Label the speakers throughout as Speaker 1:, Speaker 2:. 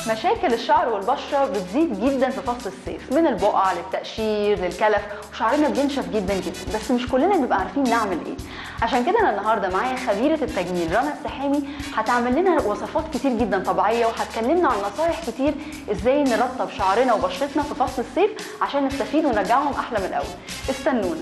Speaker 1: مشاكل الشعر والبشره بتزيد جدا في فصل الصيف من البقع للتقشير للكلف وشعرنا بينشف جدا جدا بس مش كلنا بنبقى عارفين نعمل ايه عشان كده انا النهارده معايا خبيره التجميل رنا السحامي هتعمل لنا وصفات كتير جدا طبيعيه وهتكلمنا عن نصايح كتير ازاي نرطب شعرنا وبشرتنا في فصل الصيف عشان نستفيد ونرجعهم احلى من الاول استنونا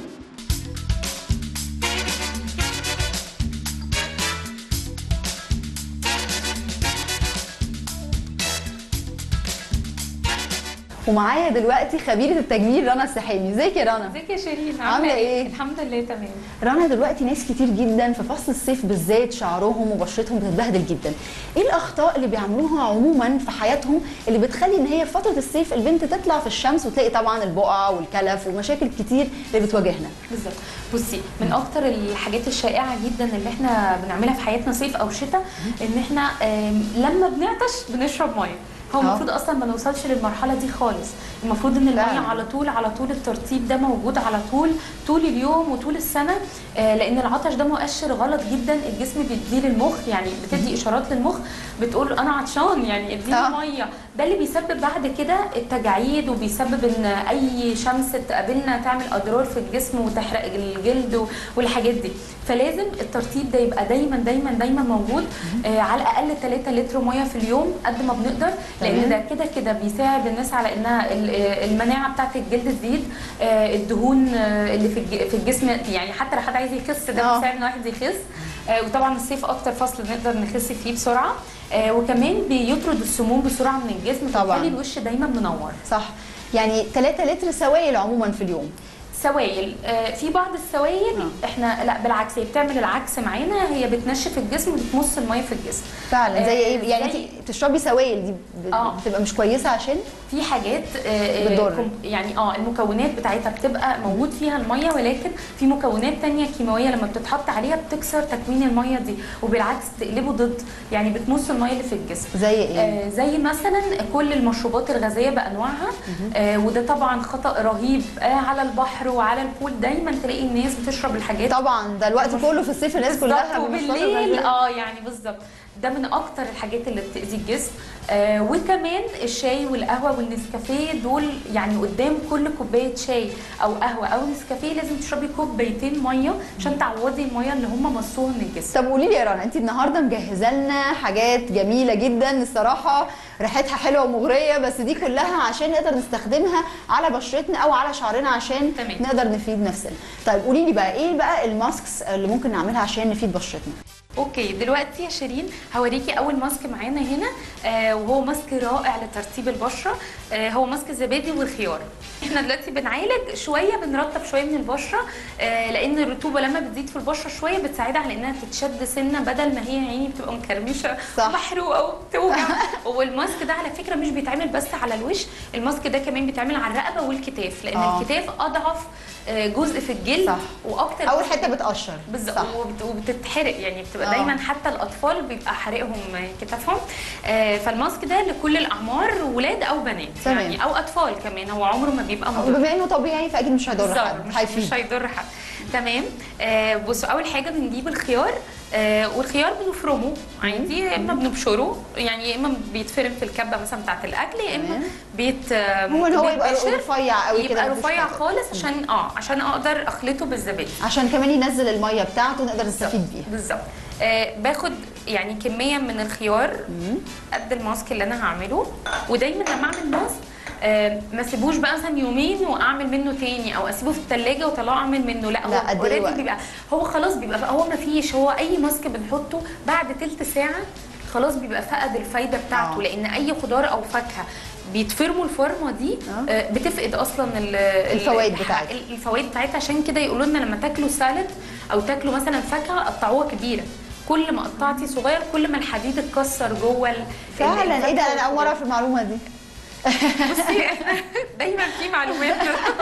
Speaker 1: ومعايا دلوقتي خبيره التجميل رنا السحامي ازيك يا رنا
Speaker 2: ازيك يا شيرين
Speaker 1: عاملة إيه؟
Speaker 2: الحمد لله تمام
Speaker 1: رنا دلوقتي ناس كتير جدا في فصل الصيف بالذات شعرهم وبشرتهم بتتبهدل جدا ايه الاخطاء اللي بيعملوها عموما في حياتهم اللي بتخلي ان هي في فتره الصيف البنت تطلع في الشمس وتلاقي طبعا البقع والكلف ومشاكل كتير اللي بتواجهنا
Speaker 2: بالظبط بصي من اكتر الحاجات الشائعه جدا اللي احنا بنعملها في حياتنا صيف او شتاء ان احنا آم، لما بنعطش بنشرب ميه هو
Speaker 1: آه.
Speaker 2: المفروض اصلا ما نوصلش للمرحله دي خالص المفروض ان الميه
Speaker 1: فعلا.
Speaker 2: على طول على طول الترطيب ده موجود على طول طول اليوم وطول السنه آه، لان العطش ده مؤشر غلط جدا الجسم بيديه للمخ يعني بتدي اشارات للمخ بتقول انا عطشان يعني اديني
Speaker 1: آه.
Speaker 2: ميه ده اللي بيسبب بعد كده التجاعيد وبيسبب ان اي شمس تقابلنا تعمل اضرار في الجسم وتحرق الجلد و- والحاجات دي فلازم الترطيب ده يبقى دايما دايما دايما موجود آه على الاقل 3 لتر ميه في اليوم قد ما بنقدر لان
Speaker 1: تمام.
Speaker 2: ده كده كده بيساعد الناس على انها ال- آه، المناعه بتاعه الجلد تزيد آه الدهون آه اللي في الج- في الجسم يعني حتى لو حد عايز يخس ده
Speaker 1: آه.
Speaker 2: بيساعد ان الواحد يخس آه وطبعا الصيف اكتر فصل نقدر نخس فيه بسرعه آه وكمان بيطرد السموم بسرعه من الجسم
Speaker 1: طبعاً.
Speaker 2: فبيخلي الوش دايما منور
Speaker 1: صح يعني 3 لتر سوائل عموما في اليوم
Speaker 2: سوائل آه، في بعض السوائل
Speaker 1: آه.
Speaker 2: احنا لا بالعكس هي بتعمل العكس معانا هي بتنشف الجسم وبتمص الميه في الجسم
Speaker 1: فعلا زي
Speaker 2: آه،
Speaker 1: ايه يعني
Speaker 2: زي-
Speaker 1: انت تشربي سوائل دي ب-
Speaker 2: آه.
Speaker 1: بتبقى مش كويسه عشان
Speaker 2: في حاجات آه، آه،
Speaker 1: بتضر.
Speaker 2: كم- يعني اه المكونات بتاعتها بتبقى موجود فيها الميه ولكن في مكونات تانية كيماويه لما بتتحط عليها بتكسر تكوين الميه دي وبالعكس تقلبه ضد يعني بتمص الميه اللي في الجسم
Speaker 1: زي ايه
Speaker 2: آه زي مثلا كل المشروبات الغازيه بانواعها آه وده طبعا خطا رهيب آه على البحر وعلى البول دايما تلاقي الناس بتشرب الحاجات
Speaker 1: طبعا ده الوقت كله في الصيف الناس كلها
Speaker 2: بالظبط
Speaker 1: بمشروبات
Speaker 2: وبالليل
Speaker 1: الغازية.
Speaker 2: اه يعني بالظبط ده من اكتر الحاجات اللي بتاذي الجسم آه وكمان الشاي والقهوه والنسكافيه دول يعني قدام كل كوبايه شاي او قهوه او نسكافيه لازم تشربي كوبايتين ميه عشان تعوضي الميه اللي هم مصوها من الجسم
Speaker 1: طب قولي لي يا رنا انت النهارده مجهزه لنا حاجات جميله جدا الصراحه ريحتها حلوه ومغريه بس دي كلها عشان نقدر نستخدمها على بشرتنا او على شعرنا عشان
Speaker 2: تمام.
Speaker 1: نقدر نفيد نفسنا طيب قولي لي بقى ايه بقى الماسكس اللي ممكن نعملها عشان نفيد بشرتنا
Speaker 2: اوكي دلوقتي يا شيرين هوريكي اول ماسك معانا هنا آه وهو ماسك رائع لترطيب البشره آه هو ماسك الزبادي والخيار احنا دلوقتي بنعالج شويه بنرطب شويه من البشره آه لان الرطوبه لما بتزيد في البشره شويه بتساعدها على انها تتشد سنه بدل ما هي عيني بتبقى مكرمشه
Speaker 1: صح.
Speaker 2: ومحروقه وبتوجع والماسك ده على فكره مش بيتعمل بس على الوش الماسك ده كمان بيتعمل على الرقبه والكتاف لان
Speaker 1: آه.
Speaker 2: الكتاف اضعف آه، جزء في الجلد
Speaker 1: صح.
Speaker 2: واكتر
Speaker 1: اول
Speaker 2: جزء
Speaker 1: حته بتقشر
Speaker 2: بالظبط
Speaker 1: صح.
Speaker 2: وبت- وبتتحرق يعني بتبقى
Speaker 1: آه.
Speaker 2: دايما حتى الاطفال بيبقى حارقهم كتافهم آه، فالماسك ده لكل الاعمار ولاد او بنات
Speaker 1: تمام.
Speaker 2: يعني او اطفال كمان هو عمره ما بيبقى مضر
Speaker 1: وبما انه طبيعي فاكيد مش هيضر
Speaker 2: بالظبط
Speaker 1: حد
Speaker 2: مش,
Speaker 1: هيفيد
Speaker 2: مش هيضر حد تمام آه بصوا اول حاجه بنجيب الخيار آه والخيار بنفرمه عادي يا اما بنبشره يعني يا اما بيتفرم في الكبه مثلا بتاعه الاكل يا اما
Speaker 1: تمام.
Speaker 2: بيت آه،
Speaker 1: هو ان هو يبقى
Speaker 2: بيتبشر.
Speaker 1: رفيع قوي كده
Speaker 2: يبقى
Speaker 1: مفيش
Speaker 2: رفيع
Speaker 1: حاجة.
Speaker 2: خالص عشان اه عشان اقدر اخلطه بالزبادي
Speaker 1: عشان كمان ينزل الميه بتاعته نقدر نستفيد بيها
Speaker 2: بالظبط آه باخد يعني كميه من الخيار قد الماسك اللي انا هعمله ودايما لما اعمل ماسك آه ما اسيبوش بقى مثلا يومين واعمل منه تاني او اسيبه في الثلاجه واطلعه اعمل منه لا
Speaker 1: لا،
Speaker 2: هو
Speaker 1: قد إيه
Speaker 2: already
Speaker 1: وقت؟
Speaker 2: بيبقى هو خلاص بيبقى هو ما فيش هو اي ماسك بنحطه بعد تلت ساعه خلاص بيبقى فقد الفايده بتاعته
Speaker 1: آه.
Speaker 2: لان اي خضار او فاكهه بيتفرموا الفرمه دي
Speaker 1: آه.
Speaker 2: آه، بتفقد اصلا ال- ال-
Speaker 1: الفوائد
Speaker 2: الح-
Speaker 1: بتاعتها.
Speaker 2: الفوائد بتاعتها عشان كده يقولوا لنا لما تاكلوا سالد او تاكلوا مثلا فاكهه قطعوها كبيره كل ما قطعتي صغير كل ما الحديد اتكسر جوه ال-
Speaker 1: فعلا ايه ده
Speaker 2: الفاكهة
Speaker 1: انا اول مره اعرف المعلومه دي
Speaker 2: بصي دايما في معلومات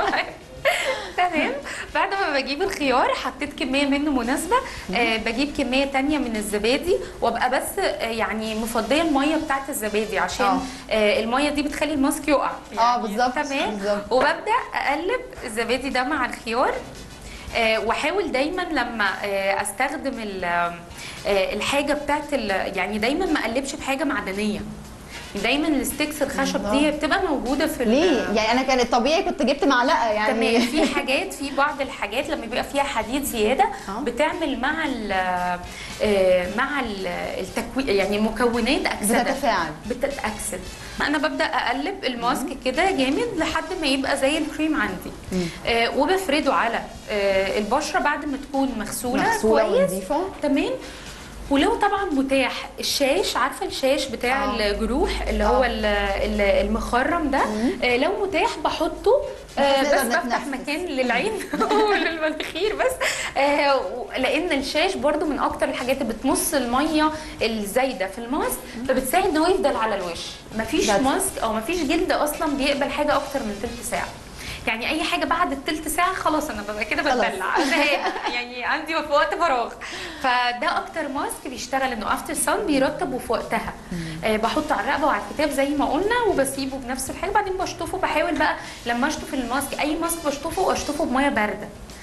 Speaker 2: تمام بعد ما بجيب الخيار حطيت كميه منه مناسبه آه بجيب كميه تانية من الزبادي وابقى بس آه يعني مفضيه الميه بتاعت الزبادي عشان
Speaker 1: آه.
Speaker 2: آه الميه دي بتخلي الماسك يقع
Speaker 1: آه، بالظبط،
Speaker 2: تمام
Speaker 1: بالظبط.
Speaker 2: وببدا اقلب الزبادي ده مع الخيار آه، واحاول دايما لما آه، استخدم ال- آه، الحاجه بتاعت ال- يعني دايما ما اقلبش بحاجه معدنيه دايما الستيكس الخشب
Speaker 3: الله.
Speaker 2: دي بتبقى موجوده في ال-
Speaker 3: ليه يعني انا كان الطبيعي كنت جبت معلقه يعني
Speaker 2: تمام في حاجات في بعض الحاجات لما بيبقى فيها حديد زياده
Speaker 3: آه.
Speaker 2: بتعمل مع ال آه، مع التكوين يعني مكونات اكسده
Speaker 3: بتتفاعل.
Speaker 2: بتتاكسد انا ببدا اقلب الماسك كده جامد لحد ما يبقى زي الكريم عندي آه وبفرده على آه البشره بعد ما تكون مغسوله
Speaker 3: مغسولة
Speaker 2: كويس
Speaker 3: ونظيفة.
Speaker 2: تمام ولو طبعا متاح الشاش عارفه الشاش بتاع
Speaker 3: آه.
Speaker 2: الجروح اللي
Speaker 3: آه.
Speaker 2: هو ال- ال- المخرم ده آه لو متاح بحطه آه
Speaker 3: نقدر
Speaker 2: بس بفتح
Speaker 3: نتنفس.
Speaker 2: مكان للعين وللمناخير بس آه و- لان الشاش برضو من اكتر الحاجات اللي بتمص الميه الزايده في الماسك فبتساعد ان هو يفضل على الوش مفيش
Speaker 3: That's-
Speaker 2: ماسك او مفيش جلد اصلا بيقبل حاجه اكتر من تلت ساعه يعني اي حاجه بعد التلت ساعه خلاص انا ببقى كده
Speaker 3: خلاص.
Speaker 2: بتدلع زهقانة. يعني عندي في وقت فراغ فده اكتر ماسك بيشتغل انه افتر سان بيرطب وفي وقتها آه بحطه على الرقبه وعلى الكتاب زي ما قلنا وبسيبه بنفس الحاجه بعدين بشطفه بحاول بقى لما اشطف الماسك اي ماسك بشطفه اشطفه بميه بارده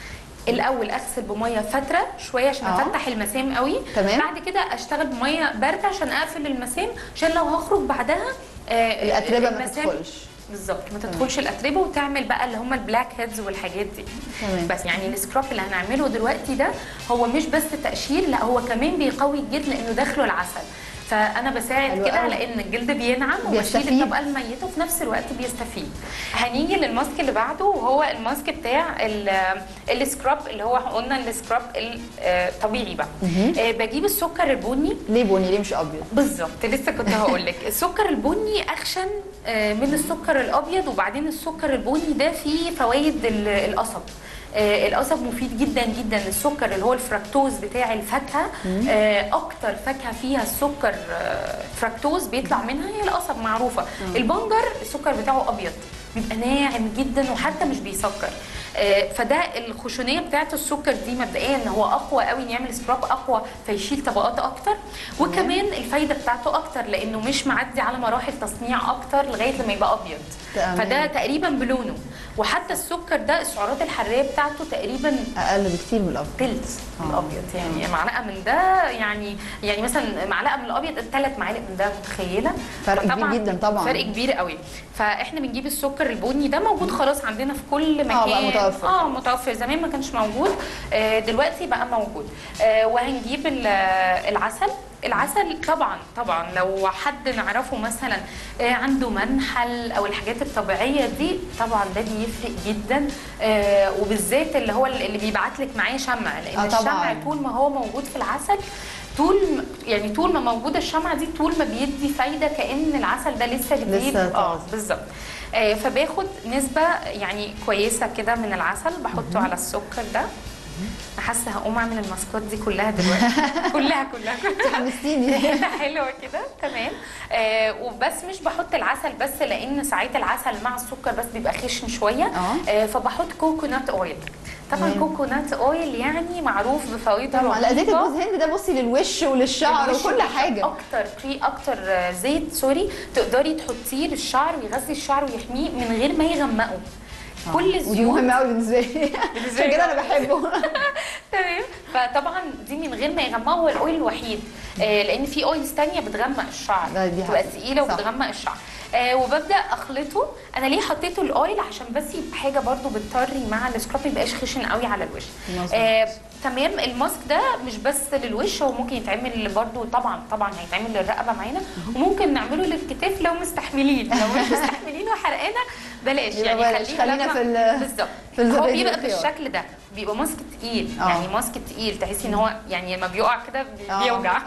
Speaker 2: الاول اغسل بميه فتره شويه عشان
Speaker 3: آه.
Speaker 2: افتح المسام قوي
Speaker 3: تمام.
Speaker 2: بعد كده اشتغل بميه بارده عشان اقفل المسام عشان لو هخرج بعدها آه،
Speaker 3: الأتربة ما
Speaker 2: المسام-
Speaker 3: تدخلش.
Speaker 2: بالظبط ما تدخلش الاتربه وتعمل بقى اللي هم البلاك هيدز والحاجات دي
Speaker 3: تمام.
Speaker 2: بس يعني السكراب اللي هنعمله دلوقتي ده هو مش بس تقشير لا هو كمان بيقوي الجلد لانه داخله العسل فانا بساعد
Speaker 3: حلو
Speaker 2: كده
Speaker 3: قوي.
Speaker 2: على ان الجلد بينعم وبشيل
Speaker 3: بيستفيد.
Speaker 2: الطبقه الميته وفي نفس الوقت بيستفيد هنيجي للماسك اللي بعده وهو الماسك بتاع ال- السكراب اللي هو قلنا السكراب الطبيعي بقى آه، بجيب السكر البني
Speaker 3: ليه بني ليه مش ابيض
Speaker 2: بالظبط لسه كنت هقول لك السكر البني اخشن آه، من السكر الابيض وبعدين السكر البني ده فيه فوائد ال- القصب آه، القصب مفيد جدا جدا السكر اللي هو الفركتوز بتاع الفاكهه آه، اكتر فاكهه فيها السكر آه، فركتوز بيطلع منها هي القصب معروفه البنجر السكر بتاعه ابيض بيبقى ناعم جدا وحتى مش بيسكر آه، فده الخشونيه بتاعت السكر دي مبدئيا ان هو اقوى قوي ان يعمل سكراب اقوى فيشيل طبقات اكتر وكمان الفايده بتاعته اكتر لانه مش معدي على مراحل تصنيع اكتر لغايه لما يبقى ابيض
Speaker 3: تمام.
Speaker 2: فده تقريبا بلونه وحتى السكر ده السعرات الحراريه بتاعته تقريبا
Speaker 3: اقل بكتير من الابيض
Speaker 2: تلت
Speaker 3: آه.
Speaker 2: الابيض يعني معلقه من ده يعني يعني مثلا معلقه من الابيض ثلاث معالق من ده متخيله
Speaker 3: فرق كبير
Speaker 2: فطبعاً
Speaker 3: جدا طبعاً.
Speaker 2: فرق كبير قوي فاحنا بنجيب السكر البني ده موجود خلاص عندنا في كل مكان
Speaker 3: بقى متوفر.
Speaker 2: اه متوفر زمان ما كانش موجود آه دلوقتي بقى موجود آه وهنجيب ال- آه، العسل العسل طبعا طبعا لو حد نعرفه مثلا آه، عنده منحل او الحاجات الطبيعيه دي طبعا ده بيفرق جدا آه، وبالذات اللي هو اللي بيبعت لك معاه شمع لان
Speaker 3: آه، طبعاً.
Speaker 2: الشمع طول ما هو موجود في العسل طول ما- يعني طول ما موجوده الشمعه دي طول ما بيدي فايده كان العسل ده لسه جديد
Speaker 3: لسه
Speaker 2: اه
Speaker 3: طازة.
Speaker 2: بالظبط آه، فباخد نسبه يعني كويسه كده من العسل بحطه على السكر ده حاسه هقوم اعمل الماسكات دي كلها دلوقتي كلها كلها كلها
Speaker 3: حمستيني
Speaker 2: حلوه كده تمام آه وبس مش بحط العسل بس لان ساعات العسل مع السكر بس بيبقى خشن شويه
Speaker 3: آه.
Speaker 2: آه فبحط كوكونات اويل طبعا
Speaker 3: تمام.
Speaker 2: كوكونات اويل يعني معروف بفوائده
Speaker 3: طبعا لا زيت
Speaker 2: رهيبة.
Speaker 3: الجوز هند ده بصي للوش وللشعر
Speaker 2: الوش
Speaker 3: وكل
Speaker 2: بيبقى
Speaker 3: حاجه
Speaker 2: اكتر كري اكتر آه، زيت سوري تقدري تحطيه للشعر ويغذي الشعر ويحميه من غير ما يغمقه كل
Speaker 3: ودي
Speaker 2: الزيوت
Speaker 3: مهمه قوي بالنسبه لي
Speaker 2: بالنسبة
Speaker 3: عشان
Speaker 2: لي
Speaker 3: كده انا بحبه
Speaker 2: تمام فطبعا دي من غير ما يغمقه هو الاويل الوحيد آه لان في اويلز تانية بتغمق الشعر
Speaker 3: لا، دي
Speaker 2: بتبقى
Speaker 3: حقيقة.
Speaker 2: تقيله
Speaker 3: صح.
Speaker 2: وبتغمق الشعر آه وببدا اخلطه انا ليه حطيته الاويل عشان بس يبقى حاجه برضو بتطري مع السكراب ما يبقاش خشن قوي على الوش
Speaker 3: مظبوط.
Speaker 2: آه تمام الماسك ده مش بس للوش هو ممكن يتعمل برضو طبعا طبعا هيتعمل للرقبه معانا وممكن نعمله للكتاف لو مستحملين لو مش مستحملين وحرقانه بلاش
Speaker 3: يبقى
Speaker 2: يعني
Speaker 3: بلاش.
Speaker 2: خليها
Speaker 3: خلينا
Speaker 2: لما-
Speaker 3: في ال-
Speaker 2: بالظبط
Speaker 3: في
Speaker 2: هو
Speaker 3: الزبادي
Speaker 2: بيبقى
Speaker 3: والخيار.
Speaker 2: بالشكل ده بيبقى ماسك تقيل
Speaker 3: آه.
Speaker 2: يعني ماسك تقيل تحسي ان هو يعني لما بيقع كده بي-
Speaker 3: آه.
Speaker 2: بيوجع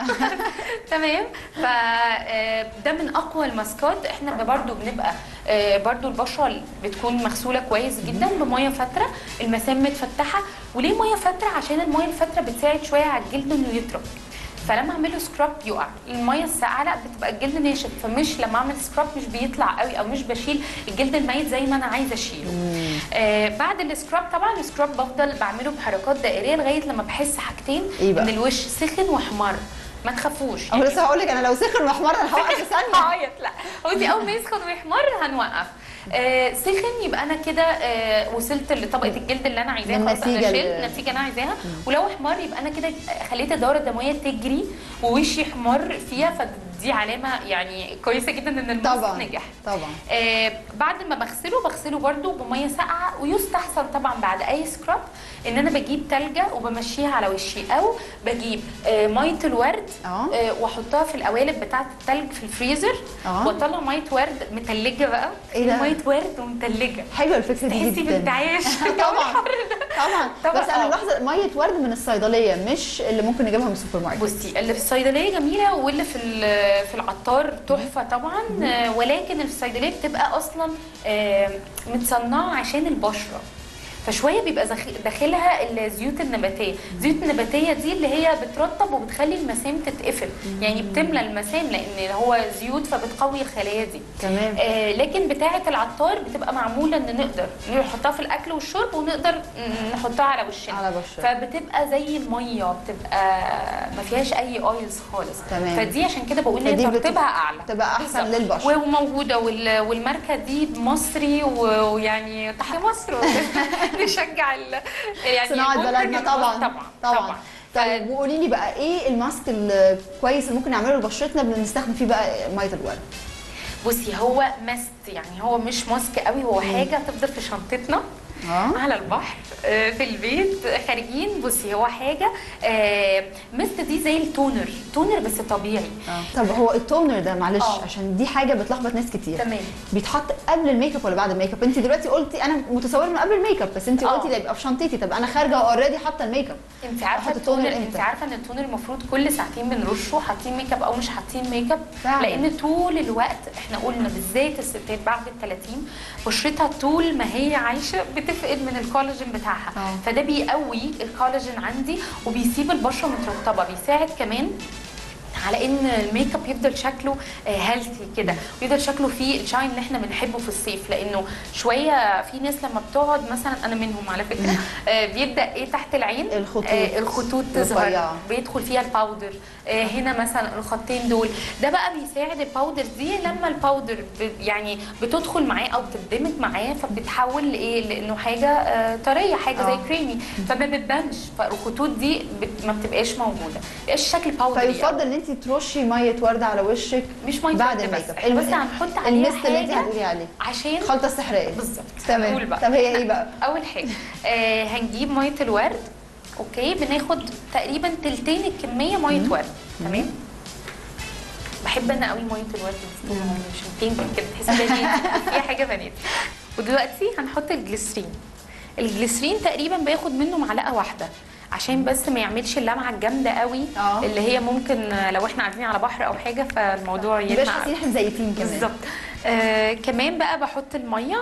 Speaker 2: تمام ف آه، ده من اقوى الماسكات احنا برضو بنبقى آه، برضو البشره بتكون مغسوله كويس جدا بميه فتره المسام متفتحه وليه ميه فتره عشان الميه الفتره بتساعد شويه على الجلد انه يطرى فلما اعمل له سكراب يقع الميه الساقعه لا بتبقى الجلد ناشف فمش لما اعمل سكراب مش بيطلع قوي او مش بشيل الجلد الميت زي ما انا عايزه اشيله آه بعد السكراب طبعا السكراب بفضل بعمله بحركات دائريه لغايه لما بحس حاجتين
Speaker 3: إيه بقى؟
Speaker 2: ان الوش سخن واحمر ما تخافوش
Speaker 3: او لسه هقول لك انا لو سخن واحمر انا هوقف في ثانيه
Speaker 2: هعيط لا هو دي اول ما يسخن ويحمر هنوقف آه سخن يبقى انا كده آه وصلت لطبقه الجلد اللي انا عايزاها خلاص انا
Speaker 3: للنتيجة
Speaker 2: شلت
Speaker 3: اللي-
Speaker 2: النتيجه اللي انا عايزاها ولو احمر يبقى انا كده خليت الدوره الدمويه تجري ووشي احمر فيها دي علامه يعني كويسه جدا ان الماسك
Speaker 3: طبعا
Speaker 2: نجح
Speaker 3: طبعا
Speaker 2: آه بعد ما بغسله بغسله برده بميه ساقعه ويستحسن طبعا بعد اي سكراب ان انا بجيب تلجه وبمشيها على وشي او بجيب آه ميه الورد
Speaker 3: اه
Speaker 2: آه واحطها في القوالب بتاعه التلج في الفريزر
Speaker 3: اه
Speaker 2: واطلع ميه ورد متلجه بقى
Speaker 3: ايه ده؟
Speaker 2: ميه ورد ومتلجه
Speaker 3: حلوه الفكره دي
Speaker 2: تحسي
Speaker 3: جدا
Speaker 2: بانتعاش
Speaker 3: طبعا طبعا
Speaker 2: طبعا،
Speaker 3: بس انا
Speaker 2: آه.
Speaker 3: ملاحظه ميه ورد من الصيدليه مش اللي ممكن نجيبها من السوبر ماركت
Speaker 2: بصي اللي في الصيدليه جميله واللي في ال- في العطار تحفه طبعا آه، ولكن اللي في الصيدليه بتبقى اصلا آه، متصنعه عشان البشره فشويه بيبقى زخ- داخلها الزيوت النباتيه الزيوت النباتيه دي اللي هي بترطب وبتخلي المسام تتقفل يعني بتملى المسام لان هو زيوت فبتقوي الخلايا دي
Speaker 3: تمام
Speaker 2: آه لكن بتاعه العطار بتبقى معموله ان نقدر نحطها في الاكل والشرب ونقدر ن- نحطها على وشنا
Speaker 3: على بشرة
Speaker 2: فبتبقى زي الميه بتبقى ما فيهاش اي اويلز خالص
Speaker 3: تمام.
Speaker 2: فدي عشان كده بقول ان
Speaker 3: فدي
Speaker 2: هي
Speaker 3: بت-
Speaker 2: ترطيبها اعلى
Speaker 3: تبقى احسن
Speaker 2: بالظبط.
Speaker 3: للبشره
Speaker 2: وموجوده وال- والماركه دي مصري و- ويعني تحيا مصر نشجع ال- يعني
Speaker 3: صناعه
Speaker 2: المنتج
Speaker 3: بلدنا
Speaker 2: المصري.
Speaker 3: طبعا
Speaker 2: طبعا
Speaker 3: طبعا طيب وقولي لي بقى ايه الماسك الكويس اللي ممكن نعمله لبشرتنا بنستخدم فيه بقى ميه الورد
Speaker 2: بصي هو مست يعني هو مش ماسك قوي هو حاجه تفضل في شنطتنا
Speaker 3: اه
Speaker 2: على البحر آه، في البيت خارجين بصي هو حاجه آه، مست دي زي التونر تونر بس طبيعي
Speaker 3: طب هو التونر ده معلش
Speaker 2: آه.
Speaker 3: عشان دي حاجه بتلخبط ناس كتير
Speaker 2: تمام
Speaker 3: بيتحط قبل الميك اب ولا بعد الميك اب انت دلوقتي قلتي انا متصوره من قبل الميك اب بس انت
Speaker 2: آه.
Speaker 3: قلتي ده يبقى في شنطتي طب انا خارجه اوريدي حاطه الميك اب
Speaker 2: انت عارفه
Speaker 3: أحط التونر
Speaker 2: التونر
Speaker 3: إمتى؟
Speaker 2: انت عارفه ان التونر المفروض كل ساعتين بنرشه حاطين ميك اب او مش حاطين ميك اب
Speaker 3: فعلا.
Speaker 2: لان طول الوقت احنا قلنا بالذات الستات بعد ال 30 بشرتها طول ما هي عايشه بتفقد من الكولاجين بتاعها
Speaker 3: اه.
Speaker 2: فده بيقوي الكولاجين عندي وبيسيب البشره مترطبه بيساعد كمان على ان الميك اب يفضل شكله هيلثي كده ويفضل شكله فيه الشاين اللي احنا بنحبه في الصيف لانه شويه في ناس لما بتقعد مثلا انا منهم على فكره آه، بيبدا ايه تحت العين
Speaker 3: الخطوط.
Speaker 2: آه، الخطوط تظهر
Speaker 3: رفيعة.
Speaker 2: بيدخل فيها الباودر آه، هنا مثلا الخطين دول ده بقى بيساعد الباودر دي لما الباودر ب- يعني بتدخل معاه او بتندمج معاه فبتتحول لايه لانه حاجه آه، طريه حاجه
Speaker 3: آه.
Speaker 2: زي كريمي فما بتبانش فالخطوط دي بت- ما بتبقاش موجوده بيبقاش شكل باودري
Speaker 3: فيفضل ان انت ترشي ميه ورد على وشك
Speaker 2: مش ميه
Speaker 3: بعد
Speaker 2: ورد
Speaker 3: الميك
Speaker 2: بس
Speaker 3: اب
Speaker 2: احنا بس هنحط عليها
Speaker 3: المست اللي انت
Speaker 2: حاجه
Speaker 3: هتقولي عليه
Speaker 2: عشان
Speaker 3: الخلطه السحريه
Speaker 2: بالظبط
Speaker 3: تمام
Speaker 2: هنقول بقى.
Speaker 3: طب هي ايه بقى
Speaker 2: اول حاجه آه هنجيب ميه الورد اوكي بناخد تقريبا تلتين الكميه ميه ورد تمام بحب انا قوي ميه الورد دي مش بينك كده تحسي بنات فيها حاجه بنات ودلوقتي هنحط الجليسرين الجليسرين تقريبا باخد منه معلقه واحده عشان بس ما يعملش اللمعه الجامده قوي
Speaker 3: اه.
Speaker 2: اللي هي ممكن آه، لو احنا قاعدين على بحر او حاجه فالموضوع
Speaker 3: مبقاش
Speaker 2: يلمع
Speaker 3: حاسين احنا زيتين كمان
Speaker 2: بالظبط آه كمان بقى بحط الميه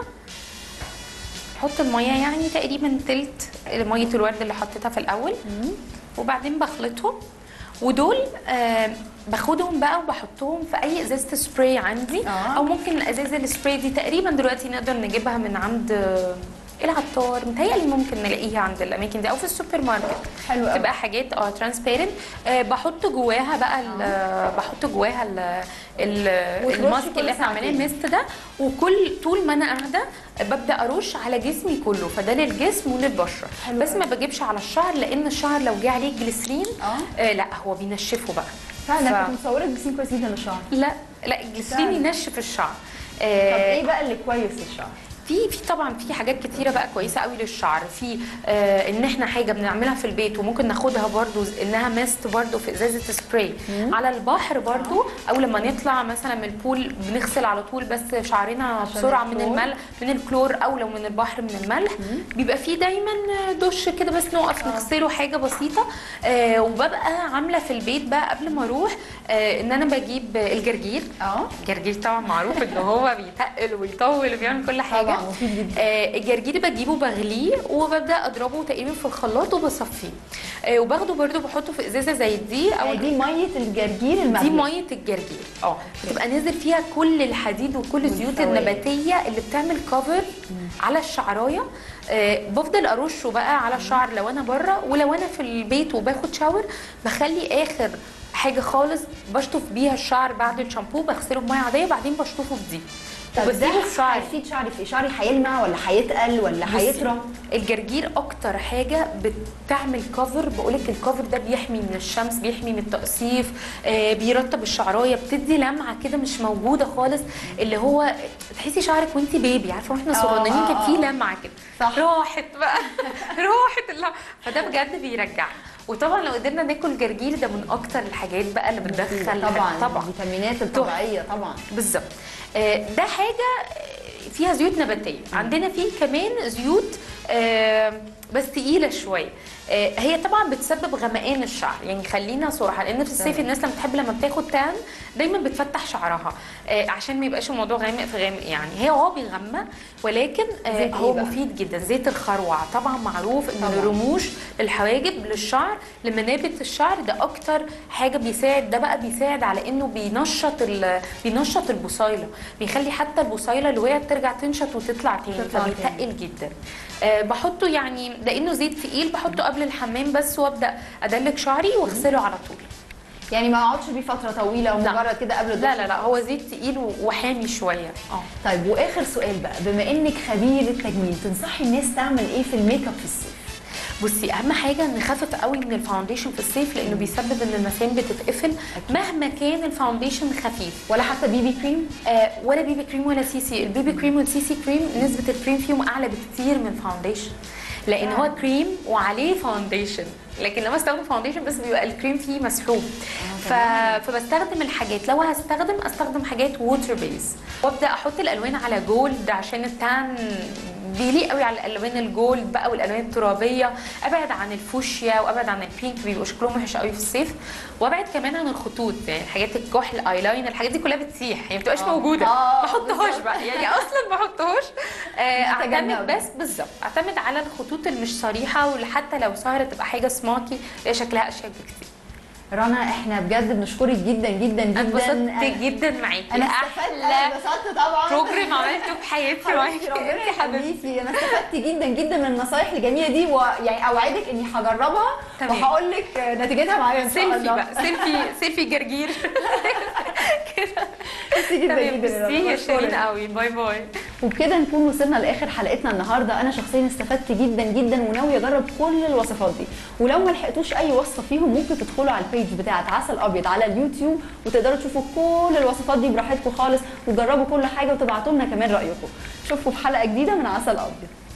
Speaker 2: بحط الميه يعني تقريبا تلت ميه الورد اللي حطيتها في الاول وبعدين بخلطهم ودول آه باخدهم بقى وبحطهم في اي ازازه سبراي عندي
Speaker 3: آه.
Speaker 2: او ممكن الازازه السبراي دي تقريبا دلوقتي نقدر نجيبها من عند آه، العطار متهيألي ممكن نلاقيها عند الاماكن دي او في السوبر ماركت
Speaker 3: حلو قوي
Speaker 2: تبقى حاجات اه ترانسبيرنت آه بحط جواها بقى ال- آه بحط جواها ال- ال-
Speaker 3: وترش
Speaker 2: الماسك
Speaker 3: كل
Speaker 2: اللي احنا عاملين
Speaker 3: ساعتين.
Speaker 2: الميست ده وكل طول ما انا قاعده ببدا ارش على جسمي كله فده للجسم وللبشره
Speaker 3: حلو
Speaker 2: بس
Speaker 3: قوي.
Speaker 2: ما بجيبش على الشعر لان الشعر لو جه عليه جليسرين
Speaker 3: اه
Speaker 2: آه لا هو بينشفه بقى
Speaker 3: فعلا
Speaker 2: ف-
Speaker 3: انا كنت مصوره الجسيم كويس جدا للشعر
Speaker 2: لا لا الجليسرين
Speaker 3: فعلا.
Speaker 2: ينشف الشعر
Speaker 3: طب
Speaker 2: آه
Speaker 3: ايه بقى اللي كويس للشعر
Speaker 2: في في طبعا في حاجات كتيره بقى كويسه قوي للشعر في آه ان احنا حاجه بنعملها في البيت وممكن ناخدها برضو ز- انها ميست برضو في ازازه سبراي على البحر برضو او لما نطلع مثلا من البول بنغسل على طول بس شعرنا
Speaker 3: عشان
Speaker 2: بسرعه من
Speaker 3: الكلور.
Speaker 2: الملح من الكلور او لو من البحر من الملح بيبقى فيه دايما دش كده بس نقف نغسله حاجه بسيطه آه وببقى عامله في البيت بقى قبل ما اروح آه ان انا بجيب الجرجير
Speaker 3: اه
Speaker 2: الجرجير طبعا معروف ان هو بيتقل ويطول وبيعمل كل حاجه
Speaker 3: طبعا مفيد جدا
Speaker 2: آه، الجرجير بجيبه بغليه وببدا اضربه تقريبا في الخلاط وبصفيه آه، وباخده برده بحطه في ازازه زي دي او
Speaker 3: او دي ميه الجرجير
Speaker 2: دي
Speaker 3: المغلي
Speaker 2: ميه الجرجير اه بتبقى نازل فيها كل الحديد وكل الزيوت
Speaker 3: والفوائد.
Speaker 2: النباتيه اللي بتعمل كفر على الشعرايه آه، بفضل ارشه بقى على الشعر لو انا بره ولو انا في البيت وباخد شاور بخلي اخر حاجه خالص بشطف بيها الشعر بعد الشامبو بغسله بميه عاديه بعدين بشطفه بدي
Speaker 3: طب ده
Speaker 2: وبسيبه في شعري
Speaker 3: هيفيد شعري في إيه؟ شعري هيلمع ولا هيتقل ولا
Speaker 2: بصي،
Speaker 3: هيطرى
Speaker 2: الجرجير اكتر حاجه بتعمل كفر بقولك الكفر ده بيحمي من الشمس بيحمي من التقصيف آه بيرطب الشعرايه بتدي لمعه كده مش موجوده خالص اللي هو تحسي شعرك وانت بيبي عارفه واحنا
Speaker 3: آه،
Speaker 2: صغننين
Speaker 3: آه،
Speaker 2: كان في
Speaker 3: آه.
Speaker 2: لمعه كده
Speaker 3: صح.
Speaker 2: راحت بقى راحت اللمعه فده بجد بيرجع وطبعا لو قدرنا ناكل جرجير ده من اكتر الحاجات بقى اللي بتدخل
Speaker 3: طبعا
Speaker 2: طبعا
Speaker 3: الفيتامينات الطبيعيه طبعا
Speaker 2: بالظبط آه، ده حاجه آه، فيها زيوت نباتيه عندنا فيه كمان زيوت آه، بس تقيله شويه آه، هي طبعا بتسبب غمقان الشعر يعني خلينا صراحه لان في الصيف
Speaker 3: تمام.
Speaker 2: الناس لما بتحب لما بتاخد تان دايما بتفتح شعرها آه، عشان ما يبقاش الموضوع غامق في غامق يعني هي هو بيغمق ولكن آه،
Speaker 3: زيت إيه
Speaker 2: هو
Speaker 3: بقى؟
Speaker 2: مفيد جدا زيت الخروع طبعا معروف ان
Speaker 3: طبعاً.
Speaker 2: الرموش للحواجب للشعر لمنابت الشعر ده اكتر حاجه بيساعد ده بقى بيساعد على انه بينشط ال- بينشط البصيله بيخلي حتى البصيله اللي وقعت ترجع تنشط وتطلع تاني
Speaker 3: تطلع تاني.
Speaker 2: فبيتقل جدا أه بحطه يعني لانه زيت تقيل بحطه قبل الحمام بس وابدا ادلك شعري واغسله على طول
Speaker 3: يعني ما اقعدش بيه فتره طويله ومجرد كده قبل الدش
Speaker 2: لا لا لا هو زيت تقيل و- وحامي شويه اه
Speaker 3: طيب واخر سؤال بقى بما انك خبيره تجميل تنصحي الناس تعمل ايه في الميك اب في الصيف
Speaker 2: بصي اهم حاجه نخفف قوي من الفاونديشن في الصيف لانه بيسبب ان المسام بتتقفل مهما كان الفاونديشن خفيف
Speaker 3: ولا حتى بيبي كريم
Speaker 2: آه ولا بيبي كريم ولا سي سي البيبي كريم والسي سي كريم نسبه الكريم فيهم اعلى بكتير من الفاونديشن لان هو كريم وعليه فاونديشن لكن لما استخدم فاونديشن بس بيبقى الكريم فيه مسحوب ف... فبستخدم الحاجات لو هستخدم استخدم حاجات ووتر بيز وابدا احط الالوان على جولد عشان التان بيليق قوي على الالوان الجولد بقى والالوان الترابيه ابعد عن الفوشيا وابعد عن البينك بيبقوا شكلهم وحش قوي في الصيف وابعد كمان عن الخطوط يعني حاجات الكحل الايلاين الحاجات دي كلها بتسيح يعني ما بتبقاش
Speaker 3: آه.
Speaker 2: موجوده
Speaker 3: آه،
Speaker 2: ما احطهاش
Speaker 3: بالظبط.
Speaker 2: بقى يعني اصلا ما احطهاش آه، اعتمد
Speaker 3: نتجنب.
Speaker 2: بس بالظبط اعتمد على الخطوط المش صريحه وحتى لو سهره تبقى حاجه سماكي هي شكلها اشيك بكتير
Speaker 3: رنا احنا بجد بنشكرك جدا جدا جدا
Speaker 2: انا اتبسطت
Speaker 3: أنا-
Speaker 2: جدا معاكي
Speaker 3: انا استفدت انا
Speaker 2: احلى
Speaker 3: انبسطت طبعا
Speaker 2: بروجرام عملته في حياتي
Speaker 3: حبيبتي
Speaker 2: معاكي
Speaker 3: ربنا
Speaker 2: انت حبيبتي
Speaker 3: يخليكي انا استفدت جدا جدا من النصايح الجميله دي ويعني اوعدك اني هجربها
Speaker 2: تمام.
Speaker 3: وهقول لك نتيجتها معايا ان شاء
Speaker 2: سيلفي
Speaker 3: الله
Speaker 2: بقى سيلفي سيلفي جرجير كده
Speaker 3: ميرسي جدا
Speaker 2: تمام
Speaker 3: جدا
Speaker 2: ميرسي يا
Speaker 3: بشكرك.
Speaker 2: شيرين قوي باي باي
Speaker 3: وبكده نكون وصلنا لاخر حلقتنا النهارده انا شخصيا استفدت جدا جدا وناويه اجرب كل الوصفات دي ولو ما لحقتوش اي وصفه فيهم ممكن تدخلوا على البيج بتاعه عسل ابيض على اليوتيوب وتقدروا تشوفوا كل الوصفات دي براحتكم خالص وتجربوا كل حاجه وتبعتوا لنا كمان رايكم اشوفكم في حلقه جديده من عسل ابيض